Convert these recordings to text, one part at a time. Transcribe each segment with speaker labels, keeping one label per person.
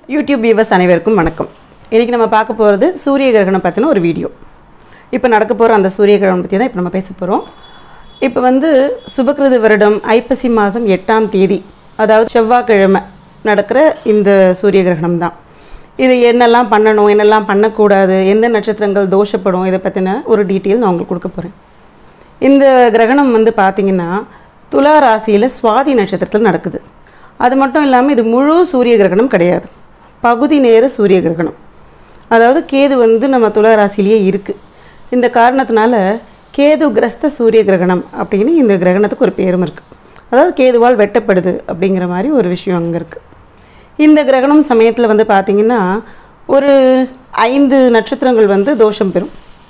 Speaker 1: YouTube viewers அனைவருக்கும் வணக்கம் இன்றைக்கி நம்ம பார்க்க போகிறது சூரிய கிரகணம் பற்றின ஒரு வீடியோ இப்போ நடக்க போகிற அந்த சூரிய கிரகணம் பற்றி தான் இப்போ நம்ம பேச போகிறோம் இப்போ வந்து சுபகிருது வருடம் ஐப்பசி மாதம் எட்டாம் தேதி அதாவது செவ்வாய்க்கிழமை நடக்கிற இந்த சூரிய கிரகணம் தான் இது என்னெல்லாம் பண்ணணும் என்னெல்லாம் பண்ணக்கூடாது எந்த நட்சத்திரங்கள் தோஷப்படும் இதை பற்றின ஒரு டீட்டெயில் நான் உங்களுக்கு கொடுக்க போகிறேன் இந்த கிரகணம் வந்து பார்த்தீங்கன்னா துலா ராசியில் சுவாதி நட்சத்திரத்தில் நடக்குது அது மட்டும் இல்லாமல் இது முழு சூரிய கிரகணம் கிடையாது பகுதி நேர சூரிய கிரகணம் அதாவது கேது வந்து நம்ம துலா ராசியிலேயே இருக்குது இந்த காரணத்தினால கேது கிரஸ்த சூரிய கிரகணம் அப்படின்னு இந்த கிரகணத்துக்கு ஒரு பேரும் இருக்குது அதாவது கேதுவால் வெட்டப்படுது அப்படிங்கிற மாதிரி ஒரு விஷயம் அங்கே இருக்குது இந்த கிரகணம் சமயத்தில் வந்து பார்த்திங்கன்னா ஒரு ஐந்து நட்சத்திரங்கள் வந்து தோஷம் பெறும்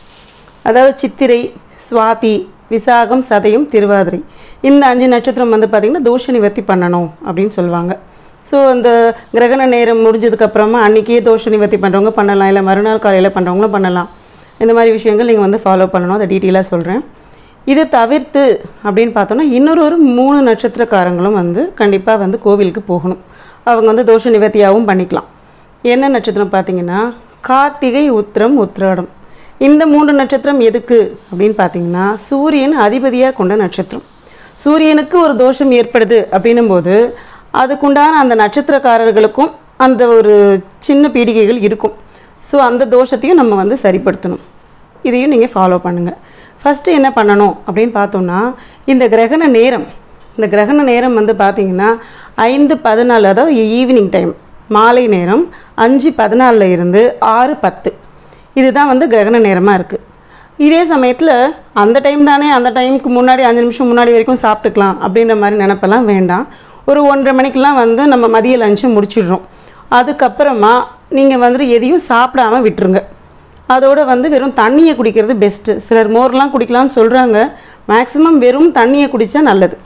Speaker 1: அதாவது சித்திரை சுவாதி விசாகம் சதயம் திருவாதிரை இந்த அஞ்சு நட்சத்திரம் வந்து பார்த்திங்கன்னா தோஷ நிவர்த்தி பண்ணணும் அப்படின்னு சொல்லுவாங்க ஸோ அந்த கிரகண நேரம் முடிஞ்சதுக்கப்புறமா அன்றைக்கே தோஷ நிவர்த்தி பண்ணுறவங்க பண்ணலாம் இல்லை மறுநாள் காலையில் பண்ணுறவங்களும் பண்ணலாம் இந்த மாதிரி விஷயங்கள் நீங்கள் வந்து ஃபாலோ பண்ணணும் அதை டீட்டெயிலாக சொல்கிறேன் இது தவிர்த்து அப்படின்னு பார்த்தோன்னா இன்னொரு ஒரு மூணு நட்சத்திரக்காரங்களும் வந்து கண்டிப்பாக வந்து கோவிலுக்கு போகணும் அவங்க வந்து தோஷ நிவர்த்தியாகவும் பண்ணிக்கலாம் என்ன நட்சத்திரம் பார்த்தீங்கன்னா கார்த்திகை உத்திரம் உத்திராடம் இந்த மூன்று நட்சத்திரம் எதுக்கு அப்படின்னு பார்த்தீங்கன்னா சூரியன் அதிபதியாக கொண்ட நட்சத்திரம் சூரியனுக்கு ஒரு தோஷம் ஏற்படுது அப்படின்னும் போது அதுக்குண்டான அந்த நட்சத்திரக்காரர்களுக்கும் அந்த ஒரு சின்ன பீடிகைகள் இருக்கும் ஸோ அந்த தோஷத்தையும் நம்ம வந்து சரிப்படுத்தணும் இதையும் நீங்கள் ஃபாலோ பண்ணுங்கள் ஃபஸ்ட்டு என்ன பண்ணணும் அப்படின்னு பார்த்தோம்னா இந்த கிரகண நேரம் இந்த கிரகண நேரம் வந்து பார்த்தீங்கன்னா ஐந்து பதினாலு அதாவது ஈவினிங் டைம் மாலை நேரம் அஞ்சு பதினாலில் இருந்து ஆறு பத்து இதுதான் வந்து கிரகண நேரமாக இருக்குது இதே சமயத்தில் அந்த டைம் தானே அந்த டைமுக்கு முன்னாடி அஞ்சு நிமிஷம் முன்னாடி வரைக்கும் சாப்பிட்டுக்கலாம் அப்படின்ற மாதிரி நினப்பெல்லாம் வேண்டாம் ஒரு ஒன்றரை மணிக்கெலாம் வந்து நம்ம மதிய லஞ்சை முடிச்சிடுறோம் அதுக்கப்புறமா நீங்கள் வந்து எதையும் சாப்பிடாம விட்டுருங்க அதோட வந்து வெறும் தண்ணியை குடிக்கிறது பெஸ்ட்டு சிலர் மோர்லாம் குடிக்கலாம்னு சொல்கிறாங்க மேக்ஸிமம் வெறும் தண்ணியை குடித்தா நல்லது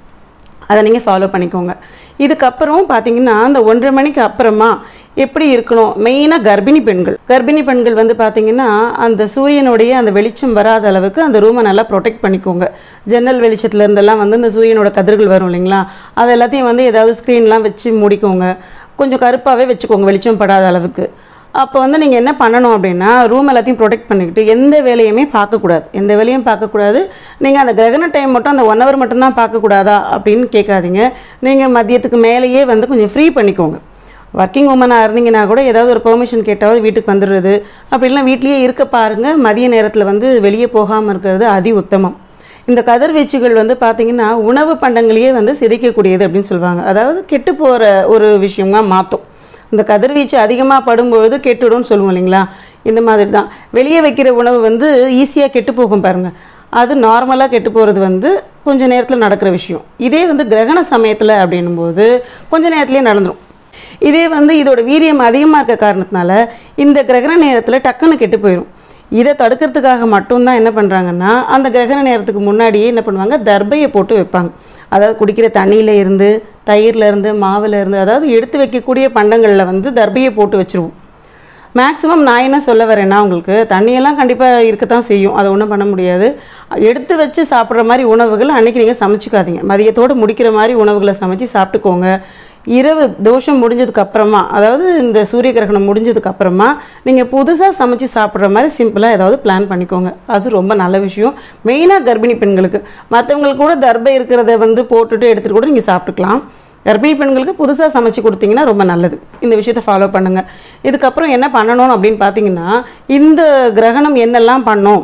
Speaker 1: அதை நீங்கள் ஃபாலோ பண்ணிக்கோங்க இதுக்கப்புறம் பார்த்தீங்கன்னா அந்த ஒன்றரை மணிக்கு அப்புறமா எப்படி இருக்கணும் மெயினாக கர்ப்பிணி பெண்கள் கர்ப்பிணி பெண்கள் வந்து பார்த்தீங்கன்னா அந்த சூரியனுடைய அந்த வெளிச்சம் வராத அளவுக்கு அந்த ரூமை நல்லா ப்ரொடெக்ட் பண்ணிக்கோங்க ஜன்னல் வெளிச்சத்துல இருந்தெல்லாம் வந்து இந்த சூரியனோட கதிர்கள் வரும் இல்லைங்களா அது எல்லாத்தையும் வந்து ஏதாவது ஸ்க்ரீன்லாம் வச்சு மூடிக்கோங்க கொஞ்சம் கருப்பாகவே வச்சுக்கோங்க வெளிச்சம் படாத அளவுக்கு அப்போ வந்து நீங்கள் என்ன பண்ணணும் அப்படின்னா ரூம் எல்லாத்தையும் ப்ரொடெக்ட் பண்ணிக்கிட்டு எந்த வேலையுமே பார்க்கக்கூடாது எந்த வேலையும் பார்க்கக்கூடாது நீங்கள் அந்த கிரகண டைம் மட்டும் அந்த ஒன் ஹவர் மட்டும்தான் பார்க்கக்கூடாதா அப்படின்னு கேட்காதீங்க நீங்கள் மதியத்துக்கு மேலேயே வந்து கொஞ்சம் ஃப்ரீ பண்ணிக்கோங்க ஒர்க்கிங் உமனாக இருந்தீங்கன்னா கூட ஏதாவது ஒரு பெர்மிஷன் கேட்டாவது வீட்டுக்கு வந்துடுறது அப்படிலாம் வீட்லேயே இருக்க பாருங்கள் மதிய நேரத்தில் வந்து வெளியே போகாமல் இருக்கிறது அதி உத்தமம் இந்த கதிர்வீச்சுகள் வந்து பார்த்தீங்கன்னா உணவு பண்டங்களையே வந்து சிதைக்கக்கூடியது அப்படின்னு சொல்லுவாங்க அதாவது கெட்டு போகிற ஒரு விஷயமா மாற்றும் இந்த கதிர்வீச்சு அதிகமாக படும்பொழுது கெட்டுடும்னு சொல்லுவோம் இல்லைங்களா இந்த மாதிரி தான் வெளியே வைக்கிற உணவு வந்து ஈஸியாக கெட்டு போகும் பாருங்கள் அது நார்மலாக கெட்டு போகிறது வந்து கொஞ்சம் நேரத்தில் நடக்கிற விஷயம் இதே வந்து கிரகண சமயத்தில் அப்படின்னும்போது கொஞ்ச நேரத்துலேயே நடந்துடும் இதே வந்து இதோட வீரியம் அதிகமாக இருக்க காரணத்தினால இந்த கிரகண நேரத்தில் டக்குன்னு கெட்டு போயிடும் இதை தடுக்கிறதுக்காக மட்டும்தான் என்ன பண்ணுறாங்கன்னா அந்த கிரகண நேரத்துக்கு முன்னாடியே என்ன பண்ணுவாங்க தர்பையை போட்டு வைப்பாங்க அதாவது குடிக்கிற தண்ணியில் இருந்து தயிரில் இருந்து மாவில் இருந்து அதாவது எடுத்து வைக்கக்கூடிய பண்டங்களில் வந்து தர்பையை போட்டு வச்சுருவோம் மேக்ஸிமம் நான் என்ன சொல்ல வரேன்னா உங்களுக்கு தண்ணியெல்லாம் கண்டிப்பாக இருக்கத்தான் செய்யும் அதை ஒன்றும் பண்ண முடியாது எடுத்து வச்சு சாப்பிட்ற மாதிரி உணவுகள் அன்றைக்கி நீங்கள் சமைச்சிக்காதீங்க மதியத்தோடு முடிக்கிற மாதிரி உணவுகளை சமைச்சு சாப்பிட்டுக்கோங்க இரவு தோஷம் முடிஞ்சதுக்கு அப்புறமா அதாவது இந்த சூரிய கிரகணம் முடிஞ்சதுக்கு அப்புறமா நீங்கள் புதுசாக சமைச்சு சாப்பிட்ற மாதிரி சிம்பிளாக ஏதாவது பிளான் பண்ணிக்கோங்க அது ரொம்ப நல்ல விஷயம் மெயினாக கர்ப்பிணி பெண்களுக்கு மற்றவங்களுக்கு கூட தர்பை இருக்கிறத வந்து போட்டுட்டு எடுத்துகிட்டு கூட நீங்கள் சாப்பிட்டுக்கலாம் கர்ப்பிணி பெண்களுக்கு புதுசாக சமைச்சு கொடுத்தீங்கன்னா ரொம்ப நல்லது இந்த விஷயத்தை ஃபாலோ பண்ணுங்கள் இதுக்கப்புறம் என்ன பண்ணணும் அப்படின்னு பார்த்தீங்கன்னா இந்த கிரகணம் என்னெல்லாம் பண்ணோம்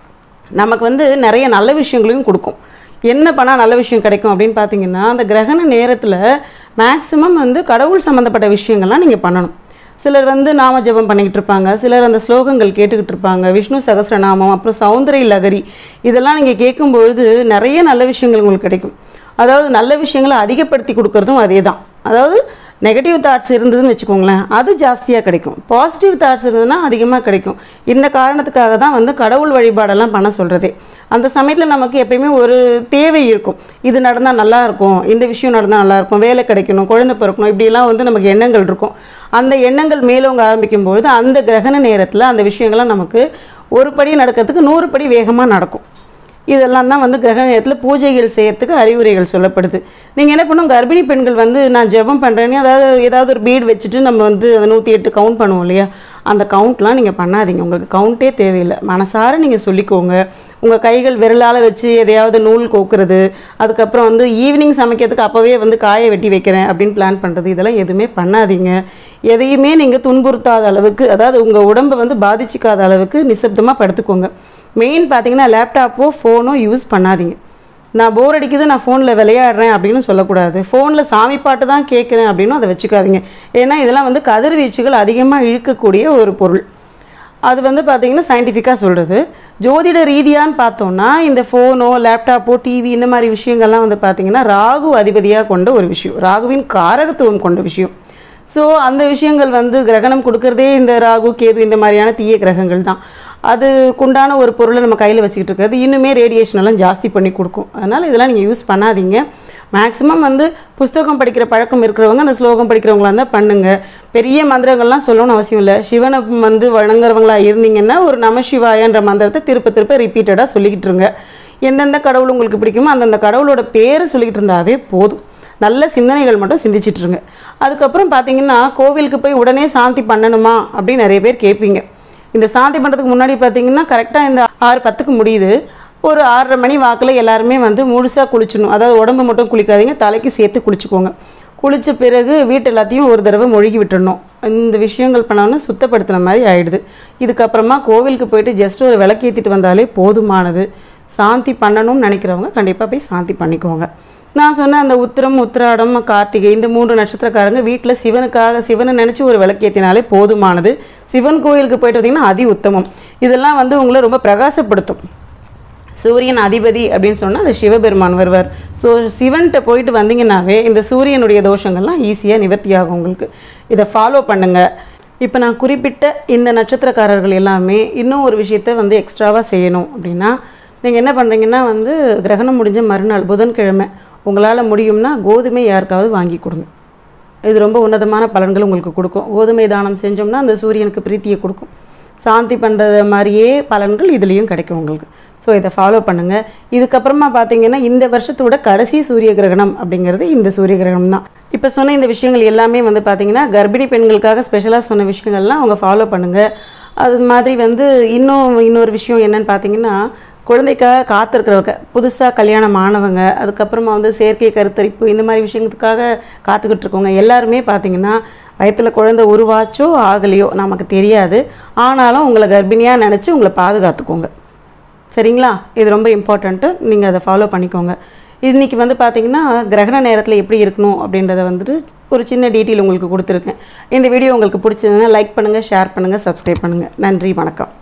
Speaker 1: நமக்கு வந்து நிறைய நல்ல விஷயங்களையும் கொடுக்கும் என்ன பண்ணால் நல்ல விஷயம் கிடைக்கும் அப்படின்னு பார்த்தீங்கன்னா அந்த கிரகண நேரத்தில் மேக்ஸிமம் வந்து கடவுள் சம்மந்தப்பட்ட விஷயங்கள்லாம் நீங்கள் பண்ணணும் சிலர் வந்து நாம ஜெபம் பண்ணிக்கிட்டு இருப்பாங்க சிலர் அந்த ஸ்லோகங்கள் கேட்டுக்கிட்டு இருப்பாங்க விஷ்ணு சகஸ்ரநாமம் அப்புறம் சௌந்தரிய லகரி இதெல்லாம் நீங்கள் கேட்கும் பொழுது நிறைய நல்ல விஷயங்கள் உங்களுக்கு கிடைக்கும் அதாவது நல்ல விஷயங்களை அதிகப்படுத்தி கொடுக்கறதும் அதே தான் அதாவது நெகட்டிவ் தாட்ஸ் இருந்ததுன்னு வச்சுக்கோங்களேன் அது ஜாஸ்தியாக கிடைக்கும் பாசிட்டிவ் தாட்ஸ் இருந்ததுன்னா அதிகமாக கிடைக்கும் இந்த காரணத்துக்காக தான் வந்து கடவுள் வழிபாடெல்லாம் பண்ண சொல்கிறதே அந்த சமயத்தில் நமக்கு எப்பயுமே ஒரு தேவை இருக்கும் இது நடந்தால் நல்லா இருக்கும் இந்த விஷயம் நடந்தால் நல்லா இருக்கும் வேலை கிடைக்கணும் குழந்தை பிறக்கணும் இப்படிலாம் வந்து நமக்கு எண்ணங்கள் இருக்கும் அந்த எண்ணங்கள் மேலோங்க ஆரம்பிக்கும் பொழுது அந்த கிரகண நேரத்தில் அந்த விஷயங்கள்லாம் நமக்கு ஒரு படி நடக்கிறதுக்கு நூறு படி வேகமாக நடக்கும் இதெல்லாம் தான் வந்து கிரக நேரத்தில் பூஜைகள் செய்யறதுக்கு அறிவுரைகள் சொல்லப்படுது நீங்கள் என்ன பண்ணும் கர்ப்பிணி பெண்கள் வந்து நான் ஜெபம் பண்ணுறேன்னு அதாவது ஏதாவது ஒரு பீடு வச்சுட்டு நம்ம வந்து அந்த நூற்றி எட்டு கவுண்ட் பண்ணுவோம் இல்லையா அந்த கவுண்ட்லாம் நீங்கள் பண்ணாதீங்க உங்களுக்கு கவுண்ட்டே தேவையில்லை மனசார நீங்கள் சொல்லிக்கோங்க உங்கள் கைகள் விரலால் வச்சு எதையாவது நூல் கோக்குறது அதுக்கப்புறம் வந்து ஈவினிங் சமைக்கிறதுக்கு அப்போவே வந்து காயை வெட்டி வைக்கிறேன் அப்படின்னு பிளான் பண்ணுறது இதெல்லாம் எதுவுமே பண்ணாதீங்க எதையுமே நீங்கள் துன்புறுத்தாத அளவுக்கு அதாவது உங்கள் உடம்பை வந்து பாதிச்சிக்காத அளவுக்கு நிசப்தமாக படுத்துக்கோங்க மெயின் பார்த்தீங்கன்னா லேப்டாப்போ ஃபோனோ யூஸ் பண்ணாதீங்க நான் போர் அடிக்குது நான் ஃபோனில் விளையாடுறேன் அப்படின்னு சொல்லக்கூடாது ஃபோனில் சாமி பாட்டு தான் கேட்குறேன் அப்படின்னு அதை வச்சுக்காதீங்க ஏன்னா இதெல்லாம் வந்து கதிர்வீச்சுகள் அதிகமாக இழுக்கக்கூடிய ஒரு பொருள் அது வந்து பார்த்தீங்கன்னா சயின்டிஃபிக்காக சொல்கிறது ஜோதிட ரீதியான்னு பார்த்தோம்னா இந்த ஃபோனோ லேப்டாப்போ டிவி இந்த மாதிரி விஷயங்கள்லாம் வந்து பார்த்தீங்கன்னா ராகு அதிபதியாக கொண்ட ஒரு விஷயம் ராகுவின் காரகத்துவம் கொண்ட விஷயம் ஸோ அந்த விஷயங்கள் வந்து கிரகணம் கொடுக்கறதே இந்த ராகு கேது இந்த மாதிரியான தீய கிரகங்கள் தான் அதுக்குண்டான ஒரு பொருளை நம்ம கையில் வச்சுக்கிட்டு இருக்கிறது இன்னுமே ரேடியேஷன் எல்லாம் ஜாஸ்தி பண்ணி கொடுக்கும் அதனால் இதெல்லாம் நீங்கள் யூஸ் பண்ணாதீங்க மேக்ஸிமம் வந்து புஸ்தகம் படிக்கிற பழக்கம் இருக்கிறவங்க அந்த ஸ்லோகம் படிக்கிறவங்களா இருந்தால் பண்ணுங்கள் பெரிய மந்திரங்கள்லாம் சொல்லணும்னு அவசியம் இல்லை சிவனை வந்து வணங்குறவங்களா இருந்தீங்கன்னா ஒரு நமசிவாயன்ற மந்திரத்தை திருப்ப திருப்ப ரிப்பீட்டடாக சொல்லிக்கிட்டு இருங்க எந்தெந்த கடவுள் உங்களுக்கு பிடிக்குமோ அந்தந்த கடவுளோட பேரை சொல்லிக்கிட்டு இருந்தாவே போதும் நல்ல சிந்தனைகள் மட்டும் சிந்திச்சிட்டு இருங்க அதுக்கப்புறம் பார்த்தீங்கன்னா கோவிலுக்கு போய் உடனே சாந்தி பண்ணணுமா அப்படின்னு நிறைய பேர் கேட்பீங்க இந்த சாந்தி பண்ணுறதுக்கு முன்னாடி பார்த்தீங்கன்னா கரெக்டாக இந்த ஆறு பத்துக்கு முடியுது ஒரு ஆறரை மணி வாக்கில் எல்லாருமே வந்து முழுசாக குளிச்சிடணும் அதாவது உடம்பு மட்டும் குளிக்காதீங்க தலைக்கு சேர்த்து குளிச்சுக்கோங்க குளித்த பிறகு வீட்டு எல்லாத்தையும் ஒரு தடவை மொழுகி விட்டுறணும் இந்த விஷயங்கள் பண்ணோன்னா சுத்தப்படுத்தின மாதிரி ஆயிடுது இதுக்கப்புறமா கோவிலுக்கு போயிட்டு ஜஸ்ட் ஒரு விளக்கேற்றிட்டு வந்தாலே போதுமானது சாந்தி பண்ணணும்னு நினைக்கிறவங்க கண்டிப்பாக போய் சாந்தி பண்ணிக்கோங்க நான் சொன்ன அந்த உத்திரம் உத்திராடம் கார்த்திகை இந்த மூன்று நட்சத்திரக்காரங்க வீட்டில் சிவனுக்காக சிவனை நினச்சி ஒரு விளக்கேற்றினாலே போதுமானது சிவன் கோயிலுக்கு போயிட்டு வந்தீங்கன்னா அதி உத்தமம் இதெல்லாம் வந்து உங்களை ரொம்ப பிரகாசப்படுத்தும் சூரியன் அதிபதி அப்படின்னு சொன்னால் அது சிவபெருமான் வருவார் ஸோ சிவன்கிட்ட போயிட்டு வந்தீங்கன்னாவே இந்த சூரியனுடைய தோஷங்கள்லாம் ஈஸியாக நிவர்த்தியாகும் உங்களுக்கு இதை ஃபாலோ பண்ணுங்கள் இப்போ நான் குறிப்பிட்ட இந்த நட்சத்திரக்காரர்கள் எல்லாமே இன்னும் ஒரு விஷயத்த வந்து எக்ஸ்ட்ராவாக செய்யணும் அப்படின்னா நீங்கள் என்ன பண்ணுறீங்கன்னா வந்து கிரகணம் முடிஞ்ச மறுநாள் புதன்கிழமை உங்களால் முடியும்னா கோதுமை யாருக்காவது வாங்கி கொடுங்க இது ரொம்ப உன்னதமான பலன்கள் உங்களுக்கு கொடுக்கும் கோதுமை தானம் செஞ்சோம்னா அந்த சூரியனுக்கு பிரீத்தியை கொடுக்கும் சாந்தி பண்ணுறது மாதிரியே பலன்கள் இதுலேயும் கிடைக்கும் உங்களுக்கு ஸோ இதை ஃபாலோ பண்ணுங்கள் இதுக்கப்புறமா பார்த்தீங்கன்னா இந்த வருஷத்தோட கடைசி சூரிய கிரகணம் அப்படிங்கிறது இந்த சூரிய கிரகணம் தான் இப்போ சொன்ன இந்த விஷயங்கள் எல்லாமே வந்து பார்த்தீங்கன்னா கர்ப்பிணி பெண்களுக்காக ஸ்பெஷலாக சொன்ன விஷயங்கள்லாம் அவங்க ஃபாலோ பண்ணுங்கள் அது மாதிரி வந்து இன்னும் இன்னொரு விஷயம் என்னன்னு பார்த்தீங்கன்னா குழந்தைக்காக காத்திருக்கிறவங்க புதுசாக கல்யாணம் ஆனவங்க அதுக்கப்புறமா வந்து செயற்கை கருத்தரிப்பு இந்த மாதிரி விஷயத்துக்காக காத்துக்கிட்டு இருக்கவங்க எல்லாருமே பார்த்தீங்கன்னா வயத்தில் குழந்தை உருவாச்சோ ஆகலையோ நமக்கு தெரியாது ஆனாலும் உங்களை கர்ப்பிணியாக நினச்சி உங்களை பாதுகாத்துக்கோங்க சரிங்களா இது ரொம்ப இம்பார்ட்டண்ட்டு நீங்கள் அதை ஃபாலோ பண்ணிக்கோங்க இன்றைக்கி வந்து பார்த்தீங்கன்னா கிரகண நேரத்தில் எப்படி இருக்கணும் அப்படின்றத வந்துட்டு ஒரு சின்ன டீட்டெயில் உங்களுக்கு கொடுத்துருக்கேன் இந்த வீடியோ உங்களுக்கு பிடிச்சதுன்னா லைக் பண்ணுங்கள் ஷேர் பண்ணுங்கள் சப்ஸ்கிரைப் பண்ணுங்கள் நன்றி வணக்கம்